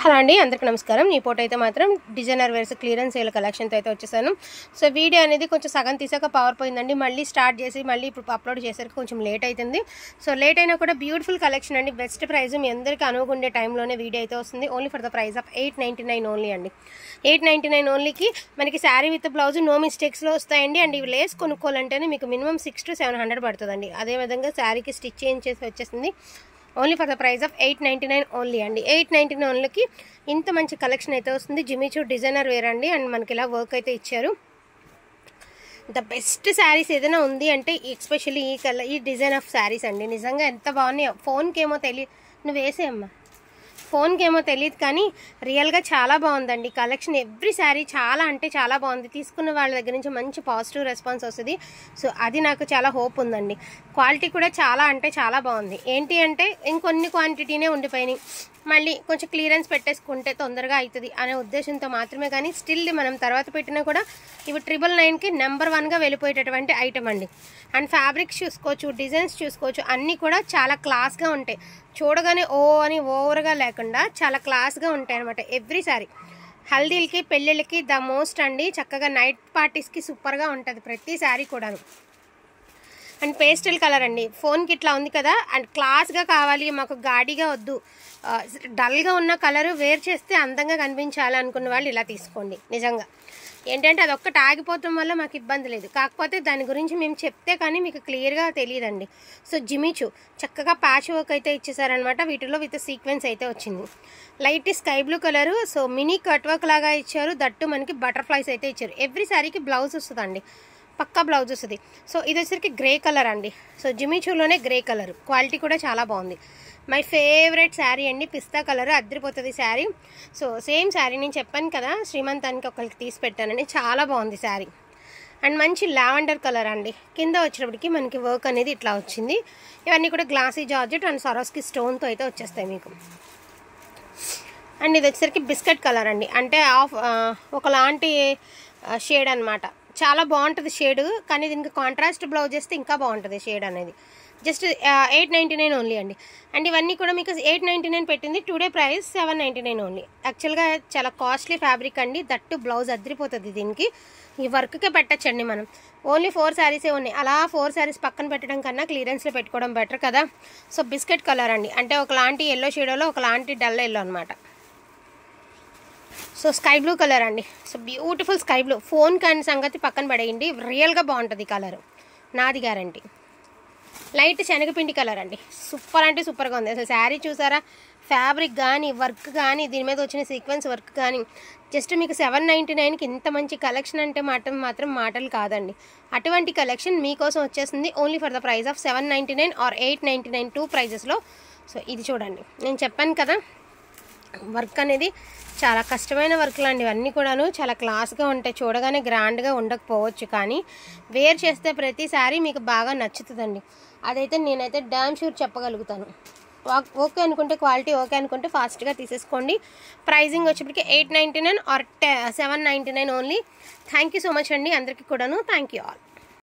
hello అండి అందరికీ నమస్కారం ఈ పూట అయితే మాత్రం డిజైనర్ వేర్స్ క్లియరెన్స్ సేల్ కలెక్షన్తో అయితే వచ్చేసాను సో వీడియో అనేది కొంచెం సగం తీసాక పవర్ పోయిందండి మళ్ళీ స్టార్ట్ చేసి మళ్ళీ ఇప్పుడు అప్లోడ్ చేసరికి కొంచెం లేట్ అవుతుంది సో లేట్ అయినా కూడా బ్యూటిఫుల్ కలెక్షన్ అండి బెస్ట్ ప్రైస్ మీ అందరికీ అనుగుండే టైంలోనే వీడియో అయితే వస్తుంది only for the price of eight ninety nine only అండి ఎయిట్ నైంటీ నైన్ ఓన్లీకి మనకి శారీ విత్ బ్లౌజ్ నో మిస్టేక్స్లో వస్తాయండి అండ్ ఇవి లేస్ కొనుక్కోవాలంటేనే మీకు minimum six to seven hundred పడుతుందండి అదేవిధంగా శారీకి స్టిచ్ చేయించేసి వచ్చేసింది only for the price of eight ninety nine only అండి ఎయిట్ నైంటీ నైన్లకి ఇంత మంచి కలెక్షన్ అయితే వస్తుంది జిమిచూ డిజైనర్ వేర్ అండి అండ్ మనకి ఇలా వర్క్ అయితే ఇచ్చారు ద బెస్ట్ శారీస్ ఏదైనా ఉంది అంటే ఎస్పెషల్లీ ఈ కలర్ ఈ డిజైన్ ఆఫ్ శారీస్ అండి నిజంగా ఎంత బాగున్నాయో ఫోన్కి ఏమో తెలియదు నువ్వు వేసేయమ్మా ఫోన్కి ఏమో తెలియదు కానీ రియల్గా చాలా బాగుందండి కలెక్షన్ ఎవ్రీ శారీ చాలా అంటే చాలా బాగుంది తీసుకున్న వాళ్ళ దగ్గర నుంచి మంచి పాజిటివ్ రెస్పాన్స్ వస్తుంది సో అది నాకు చాలా హోప్ ఉందండి క్వాలిటీ కూడా చాలా అంటే చాలా బాగుంది ఏంటి అంటే ఇంకొన్ని క్వాంటిటీనే ఉండిపోయినాయి మళ్ళీ కొంచెం క్లియరెన్స్ పెట్టేసుకుంటే తొందరగా అవుతుంది అనే ఉద్దేశంతో మాత్రమే కానీ స్టిల్ మనం తర్వాత పెట్టినా కూడా ఇవి ట్రిపుల్ నైన్కి నెంబర్ వన్గా వెళ్ళిపోయేటటువంటి ఐటమ్ అండి అండ్ ఫ్యాబ్రిక్స్ చూసుకోవచ్చు డిజైన్స్ చూసుకోవచ్చు అన్నీ కూడా చాలా క్లాస్గా ఉంటాయి చూడగానే ఓ అని ఓవర్గా లేకుండా చాలా క్లాస్గా ఉంటాయి అనమాట ఎవ్రీ సారీ హల్దీలకి పెళ్ళిళ్ళకి ద మోస్ట్ అండి చక్కగా నైట్ పార్టీస్కి సూపర్గా ఉంటుంది ప్రతి శారీ కూడాను అండ్ పేస్టల్ కలర్ అండి ఫోన్కి ఇట్లా ఉంది కదా అండ్ క్లాస్గా కావాలి మాకు గాడిగా వద్దు ఆ, డల్గా ఉన్న కలర్ వేర్ చేస్తే అందంగా కనిపించాలి అనుకున్న వాళ్ళు ఇలా తీసుకోండి నిజంగా ఏంటంటే అది ఒక్కటి ఆగిపోవటం వల్ల మాకు ఇబ్బంది లేదు కాకపోతే దాని గురించి మేము చెప్తే కానీ మీకు క్లియర్గా తెలియదండి సో జిమిచు చక్కగా ప్యాచ్ వర్క్ అయితే ఇచ్చేసారనమాట వీటిలో విత్ సీక్వెన్స్ అయితే వచ్చింది light sky blue colour so mini cut work లాగా ఇచ్చారు దట్టు మనకి బటర్ఫ్లైస్ అయితే ఇచ్చారు ఎవ్రీ సారీకి బ్లౌజ్ వస్తుందండి పక్కా బ్లౌజ్ వస్తుంది సో ఇది వచ్చరికి గ్రే కలర్ అండి సో జిమిచూలోనే గ్రే కలర్ క్వాలిటీ కూడా చాలా బాగుంది మై ఫేవరెట్ శారీ అండి పిస్తా కలర్ అద్దరిపోతుంది శారీ సో సేమ్ శారీ నేను చెప్పాను కదా శ్రీమంతానికి ఒకరికి తీసి పెట్టానండి చాలా బాగుంది శారీ అండ్ మంచి లావెండర్ కలర్ అండి కింద వచ్చినప్పటికి మనకి వర్క్ అనేది ఇట్లా వచ్చింది ఇవన్నీ కూడా గ్లాసీ జార్జెట్ అండ్ సరోస్కి స్టోన్తో అయితే వచ్చేస్తాయి మీకు అండ్ ఇది వచ్చేసరికి బిస్కెట్ కలర్ అండి అంటే ఆఫ్ ఆ, ఒకలాంటి షేడ్ అన్నమాట చాలా బాగుంటుంది షేడ్ కానీ దీనికి కాంట్రాస్ట్ బ్లౌజ్ చేస్తే ఇంకా బాగుంటుంది షేడ్ అనేది just eight ninety nine only అండి అండ్ ఇవన్నీ కూడా మీకు ఎయిట్ నైంటీ నైన్ పెట్టింది today price seven ninety nine only యాక్చువల్గా చాలా కాస్ట్లీ ఫ్యాబ్రిక్ అండి దట్టు బ్లౌజ్ అద్దరిపోతుంది దీనికి ఈ వర్క్కే పెట్టచ్చండి మనం ఓన్లీ ఫోర్ శారీసే ఉన్నాయి అలా ఫోర్ శారీస్ పక్కన పెట్టడం కన్నా క్లియరెన్స్లో పెట్టుకోవడం బెటర్ కదా సో బిస్కెట్ కలర్ అండి అంటే ఒకలాంటి ఎల్లో షేడోలో ఒకలాంటి డల్ ఎల్లో అనమాట సో స్కై బ్లూ కలర్ అండి so beautiful sky blue phone కానీ సంగతి పక్కన పడేయండి రియల్గా బాగుంటుంది కలర్ నాది గ్యారంటీ లైట్ శనగపిండి కలర్ అండి సూపర్ అంటే సూపర్గా ఉంది అసలు శారీ చూసారా ఫ్యాబ్రిక్ కానీ వర్క్ కానీ దీని మీద వచ్చిన సీక్వెన్స్ వర్క్ కానీ జస్ట్ మీకు సెవెన్ నైంటీ నైన్కి ఇంత మంచి కలెక్షన్ అంటే మాట మాత్రం మాటలు కాదండి అటువంటి కలెక్షన్ మీకోసం వచ్చేసింది only for the price of seven ninety nine or eight ninety nine two ప్రైజెస్లో సో ఇది చూడండి నేను చెప్పాను కదా వర్క్ అనేది చాలా కష్టమైన వర్క్లు అండి ఇవన్నీ కూడాను చాలా క్లాస్గా ఉంటాయి చూడగానే గ్రాండ్గా ఉండకపోవచ్చు కానీ వేర్ చేస్తే ప్రతిసారి మీకు బాగా నచ్చుతుందండి అదైతే నేనైతే డ్యామ్ షూర్ చెప్పగలుగుతాను వా- ఓకే అనుకుంటే క్వాలిటీ ఓకే అనుకుంటే ఫాస్ట్గా తీసేసుకోండి ప్రైజింగ్ వచ్చేప్పటికి eight ninety nine or seven ninety nine only thank you so much అండి అందరికీ కూడాను థ్యాంక్ యూ ఆల్